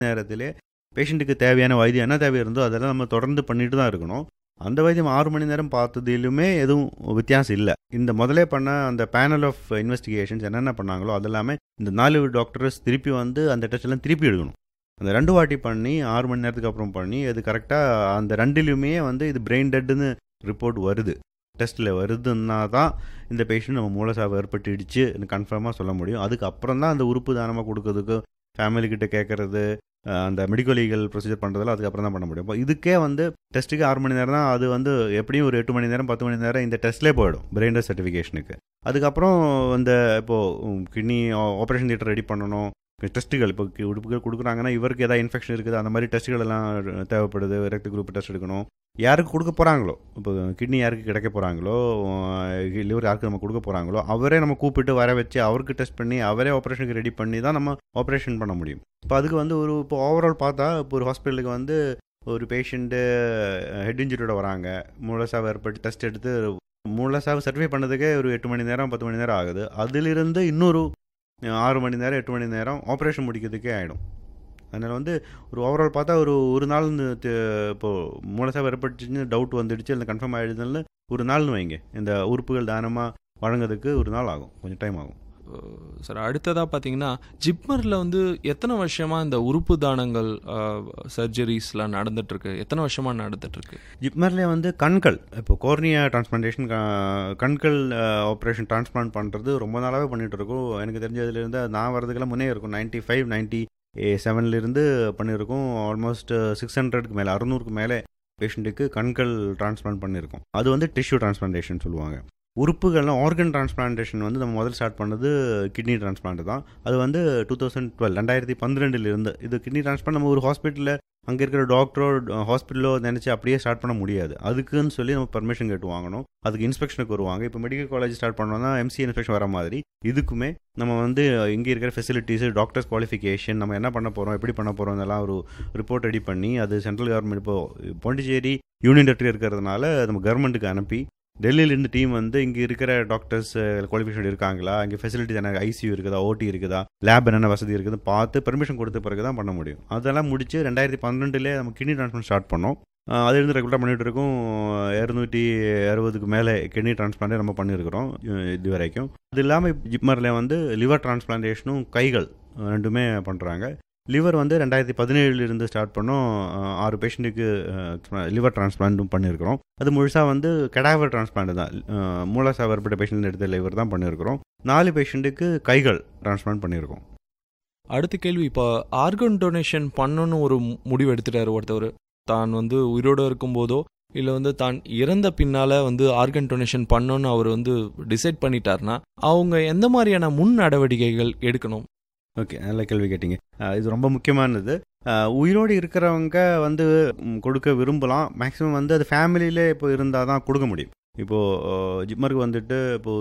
நேரத்திலே பேஷண்ட்டுக்கு தேவையான வைத்தியம் என்ன தேவை இருந்தோ அதெல்லாம் நம்ம தொடர்ந்து பண்ணிட்டு தான் இருக்கணும் அந்த வைத்தியம் ஆறு மணி நேரம் பார்த்ததிலுமே எதுவும் வித்தியாசம் இல்லை இந்த முதலே பண்ண அந்த பேனல் ஆஃப் இன்வெஸ்டிகேஷன்ஸ் என்னென்ன பண்ணாங்களோ அதெல்லாமே இந்த நாலு டாக்டர்ஸ் திருப்பி வந்து அந்த டெஸ்ட் எல்லாம் திருப்பி எடுக்கணும் அந்த ரெண்டு வாட்டி பண்ணி ஆறு மணி நேரத்துக்கு அப்புறம் பண்ணி அது கரெக்டாக அந்த ரெண்டுலையுமே வந்து இது பிரெயின் டெட்டுன்னு ரிப்போர்ட் வருது டெஸ்ட்டில் வருதுன்னா தான் இந்த பேஷண்ட் நம்ம மூலசாவு ஏற்பட்டுடுச்சு கன்ஃபார்மாக சொல்ல முடியும் அதுக்கப்புறம் தான் அந்த உறுப்பு தானமாக கொடுக்கறதுக்கு ஃபேமிலிக்கிட்ட கேட்குறது அந்த மெடிக்கல் லீகல் ப்ரொசீஜர் பண்ணுறதுல அதுக்கப்புறம் தான் பண்ண முடியும் இப்போ இதுக்கே வந்து டெஸ்ட்டுக்கு ஆறு மணி நேரம் தான் அது வந்து எப்படியும் ஒரு எட்டு மணி நேரம் பத்து மணி நேரம் இந்த டெஸ்ட்லேயே போயிடும் பிரெயின் டெஸ்ட் சர்டிஃபிகேஷனுக்கு அதுக்கப்புறம் இந்த இப்போது கிட்னி ஆப்ரேஷன் தியேட்டர் ரெடி பண்ணணும் டெஸ்ட்டுகள் இப்போ உடுப்புகள் கொடுக்குறாங்கன்னா இவருக்கு ஏதாவது இன்ஃபெக்ஷன் இருக்குது அந்த மாதிரி டெஸ்ட்டுகள் எல்லாம் தேவைப்படுது ரத்த குரூப் டெஸ்ட் எடுக்கணும் யாருக்கு கொடுக்க போகிறாங்களோ இப்போ கிட்னி யாருக்கு கிடைக்க போகிறாங்களோ லிவர் யாருக்கு நம்ம கொடுக்க போகிறாங்களோ அவரே நம்ம கூப்பிட்டு வர வச்சு அவருக்கு டெஸ்ட் பண்ணி அவரே ஆப்ரேஷனுக்கு ரெடி பண்ணி தான் நம்ம ஆப்ரேஷன் பண்ண முடியும் இப்போ அதுக்கு வந்து ஒரு இப்போ ஓவரால் பார்த்தா இப்போ ஒரு ஹாஸ்பிட்டலுக்கு வந்து ஒரு பேஷண்ட்டு ஹெட் இன்ஜுரியோட வராங்க மூலசாவு ஏற்பட்டு டெஸ்ட் எடுத்து மூலசாவு சர்டிஃபை பண்ணதுக்கே ஒரு எட்டு மணி நேரம் பத்து மணி நேரம் ஆகுது அதிலிருந்து இன்னொரு ஆறு மணி நேரம் எட்டு மணி நேரம் ஆப்ரேஷன் முடிக்கிறதுக்கே ஆகிடும் அதனால் வந்து ஒரு ஓவரால் பார்த்தா ஒரு ஒரு நாள் இப்போது மூலசாவு ஏற்பட்டுச்சுன்னு டவுட் வந்துடுச்சு இல்லை கன்ஃபார்ம் ஆகிடுதுன்னு ஒரு நாள்னு வைங்க இந்த உறுப்புகள் தானமாக வழங்குறதுக்கு ஒரு நாள் ஆகும் கொஞ்சம் டைம் ஆகும் சார் அடுத்ததாக பார்த்தீங்கன்னா ஜிப்மரில் வந்து எத்தனை வருஷமாக இந்த உறுப்பு தானங்கள் சர்ஜரிஸ்லாம் நடந்துட்டுருக்கு எத்தனை வருஷமாக நடந்துட்டுருக்கு ஜிப்மர்லேயே வந்து கண்கள் இப்போ கோர்னியா டிரான்ஸ்பிளான்டேஷன் கண்கள் ஆப்ரேஷன் டிரான்ஸ்பிளான்ட் பண்ணுறது ரொம்ப நாளாகவே பண்ணிகிட்டு இருக்கோம் எனக்கு தெரிஞ்சதுலேருந்து நான் வரதுக்கெல்லாம் முன்னே இருக்கும் நைன்ட்டி ஃபைவ் நைன்ட்டி செவன்லேருந்து பண்ணியிருக்கோம் ஆல்மோஸ்ட் சிக்ஸ் ஹண்ட்ரடுக்கு மேலே அறுநூறுக்கு மேலே பேஷண்ட்டுக்கு கண்கள் டிரான்ஸ்பிளான்ட் பண்ணியிருக்கோம் அது வந்து டிஷ்யூ டிரான்ஸ்பிளான்டேஷன் சொல்லுவாங்க உறுப்புகள்லாம் ஆர்கன் டிரான்ஸ்பிளான்டேஷன் வந்து நம்ம முதல்ல ஸ்டார்ட் பண்ணது கிட்னி டிரான்ஸ்பிளான்ட் தான் அது வந்து டூ தௌசண்ட் டுவெல் ரெண்டாயிரத்தி பன்னிரெண்டுலேருந்து இது கிட்னி டிரான்ஸ்பிளான்ட் நம்ம ஒரு ஹாஸ்பிட்டலில் அங்கே இருக்கிற டாக்டரோ ஹாஸ்பிட்டலோ நினச்சி அப்படியே ஸ்டார்ட் பண்ண முடியாது அதுக்குன்னு சொல்லி நம்ம பர்மிஷன் கேட்டு வாங்கணும் அதுக்கு இன்ஸ்பெக்ஷனுக்கு வருவாங்க இப்போ மெடிக்கல் காலேஜ் ஸ்டார்ட் பண்ணோம்னா எம்சி இன்ஸ்பெக்ஷன் வர மாதிரி இதுக்குமே நம்ம வந்து இங்கே இருக்கிற ஃபெசிலிட்டிஸ் டாக்டர்ஸ் குவாலிஃபிகேஷன் நம்ம என்ன பண்ண போகிறோம் எப்படி பண்ண போகிறோம் இதெல்லாம் ஒரு ரிப்போர்ட் ரெடி பண்ணி அது சென்ட்ரல் கவர்மெண்ட் இப்போ பாண்டிச்சேரி யூனியன் டெரிட்டரி இருக்கிறதுனால நம்ம கவர்மெண்ட்டுக்கு அனுப்பி டெல்லியிலேருந்து டீம் வந்து இங்கே இருக்கிற டாக்டர்ஸ் குவாலிஃபிகேஷன் இருக்காங்களா இங்கே ஃபெசிலிட்டிஸ் என்ன ஐசியூ இருக்குதா ஓடி இருக்குதா லேப் என்னென்ன வசதி இருக்குது பார்த்து பெர்மிஷன் கொடுத்த பிறகு தான் பண்ண முடியும் அதெல்லாம் முடிச்சு ரெண்டாயிரத்தி பன்னெண்டுலேயே நம்ம கிட்னி டிரான்ஸ்பிளான்ட் ஸ்டார்ட் பண்ணோம் அதிலிருந்து ரெகுலராக பண்ணிகிட்டு இருக்கோம் இரநூத்தி அறுபதுக்கு மேலே கிட்னி டிரான்ஸ்பிளான்டே நம்ம பண்ணியிருக்கிறோம் இது வரைக்கும் அது இல்லாமல் ஜிப்மரில் வந்து லிவர் டிரான்ஸ்பிளான்டேஷனும் கைகள் ரெண்டுமே பண்ணுறாங்க லிவர் வந்து ரெண்டாயிரத்தி பதினேழுலேருந்து ஸ்டார்ட் பண்ணோம் ஆறு பேஷண்ட்டுக்கு லிவர் டிரான்ஸ்பிளான்ட்டும் பண்ணியிருக்கிறோம் அது முழுசாக வந்து கெடாவர் டிரான்ஸ்பிளான்ட் தான் மூலசாவு ஏற்பட்ட பேஷண்ட் எடுத்த லிவர் தான் பண்ணியிருக்கிறோம் நாலு பேஷண்ட்டுக்கு கைகள் டிரான்ஸ்பிளான்ட் பண்ணியிருக்கோம் அடுத்த கேள்வி இப்போ ஆர்கன் டொனேஷன் பண்ணணும்னு ஒரு முடிவு எடுத்துட்டாரு ஒருத்தவர் தான் வந்து உயிரோடு இருக்கும்போதோ இல்லை வந்து தான் இறந்த பின்னால் வந்து ஆர்கன் டொனேஷன் பண்ணணும்னு அவர் வந்து டிசைட் பண்ணிட்டார்னா அவங்க எந்த மாதிரியான முன் நடவடிக்கைகள் எடுக்கணும் ஓகே நல்ல கேள்வி கேட்டிங்க இது ரொம்ப முக்கியமானது உயிரோடு இருக்கிறவங்க வந்து கொடுக்க விரும்பலாம் மேக்ஸிமம் வந்து அது ஃபேமிலியிலே இப்போ இருந்தால் தான் கொடுக்க முடியும் இப்போது ஜிம்மருக்கு வந்துட்டு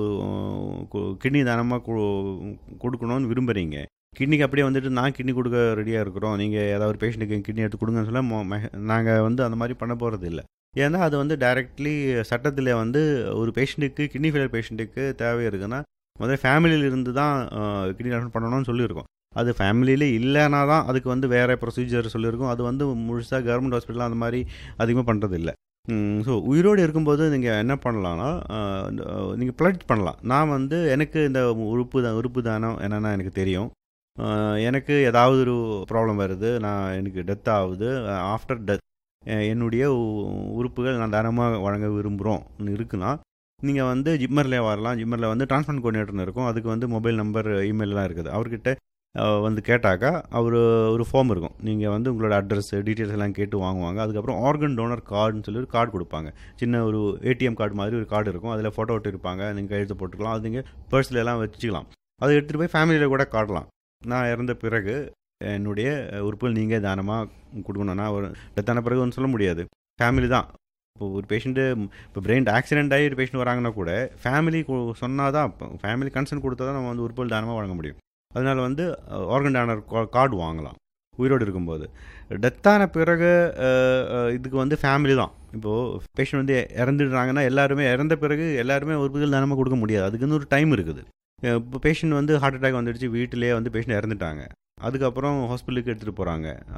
இப்போது கிட்னி தானமாக கொடுக்கணும்னு விரும்புகிறீங்க கிட்னிக்கு அப்படியே வந்துட்டு நான் கிட்னி கொடுக்க ரெடியாக இருக்கிறோம் நீங்கள் ஏதாவது ஒரு பேஷண்ட்டுக்கு கிட்னி எடுத்து கொடுங்கன்னு சொல்ல நாங்கள் வந்து அந்த மாதிரி பண்ண போகிறது இல்லை ஏன்னா அது வந்து டைரெக்ட்லி சட்டத்தில் வந்து ஒரு பேஷண்ட்டுக்கு கிட்னி ஃபெயிலியர் பேஷண்ட்டுக்கு தேவை இருக்குன்னா முதல்ல ஃபேமிலியில் இருந்து தான் கிட்னி ட்ரான்ஸ்ஃபர் பண்ணணும்னு சொல்லியிருக்கோம் அது ஃபேமிலியிலே இல்லைனா தான் அதுக்கு வந்து வேறு ப்ரொசீஜர் சொல்லியிருக்கோம் அது வந்து முழுசாக கவர்மெண்ட் ஹாஸ்பிட்டல் அந்த மாதிரி அதிகமாக பண்ணுறது இல்லை ஸோ உயிரோடு இருக்கும்போது நீங்கள் என்ன பண்ணலான்னா நீங்கள் ப்ளட் பண்ணலாம் நான் வந்து எனக்கு இந்த உறுப்பு தான் உறுப்பு தானம் என்னென்னா எனக்கு தெரியும் எனக்கு ஏதாவது ஒரு ப்ராப்ளம் வருது நான் எனக்கு டெத் ஆகுது ஆஃப்டர் டெத் என்னுடைய உறுப்புகள் நான் தானமாக வழங்க விரும்புகிறோம் இருக்குன்னா நீங்கள் வந்து ஜிம்மரில் வரலாம் ஜிம்மரில் வந்து டிரான்ஸ்பிளான்ட் கோஆர்டினேட்டர்னு இருக்கும் அதுக்கு வந்து மொபைல் நம்பர் இமெயிலெலாம் இருக்குது அவர்கிட்ட வந்து கேட்டாக்கா அவர் ஒரு ஃபார்ம் இருக்கும் நீங்கள் வந்து உங்களோட அட்ரஸ் டீட்டெயில்ஸ் எல்லாம் கேட்டு வாங்குவாங்க அதுக்கப்புறம் ஆர்கன் டோனர் கார்டுன்னு சொல்லி ஒரு கார்டு கொடுப்பாங்க சின்ன ஒரு ஏடிஎம் கார்டு மாதிரி ஒரு கார்டு இருக்கும் அதில் ஃபோட்டோ ஒட்டி இருப்பாங்க நீங்கள் கையெழுத்து போட்டுக்கலாம் அது நீங்கள் பர்ஸில் எல்லாம் வச்சுக்கலாம் அதை எடுத்துகிட்டு போய் ஃபேமிலியில் கூட காட்டலாம் நான் இறந்த பிறகு என்னுடைய உறுப்புகள் நீங்கள் தானமாக கொடுக்கணும்னா ஒரு டெத்தான பிறகு ஒன்று சொல்ல முடியாது ஃபேமிலி தான் இப்போ ஒரு பேஷண்ட்டு இப்போ பிரெயின் ஆக்சிடென்ட் ஆகி ஒரு பேஷண்ட் வராங்கன்னா கூட ஃபேமிலி சொன்னால் தான் ஃபேமிலி கன்சர்ன் கொடுத்தா தான் நம்ம வந்து உறுப்புகள் தானமாக வழங்க முடியும் அதனால் வந்து ஆர்கன் டானர் கார்டு வாங்கலாம் உயிரோடு இருக்கும்போது டெத்தான பிறகு இதுக்கு வந்து ஃபேமிலி தான் இப்போது பேஷண்ட் வந்து இறந்துடுறாங்கன்னா எல்லாருமே இறந்த பிறகு எல்லாருமே உறுப்புகள் தானமாக கொடுக்க முடியாது அதுக்குன்னு ஒரு டைம் இருக்குது இப்போ பேஷண்ட் வந்து ஹார்ட் அட்டாக் வந்துடுச்சு வீட்டிலேயே வந்து பேஷண்ட் இறந்துட்டாங்க அதுக்கப்புறம் ஹாஸ்பிட்டலுக்கு எடுத்துகிட்டு போகிறாங்க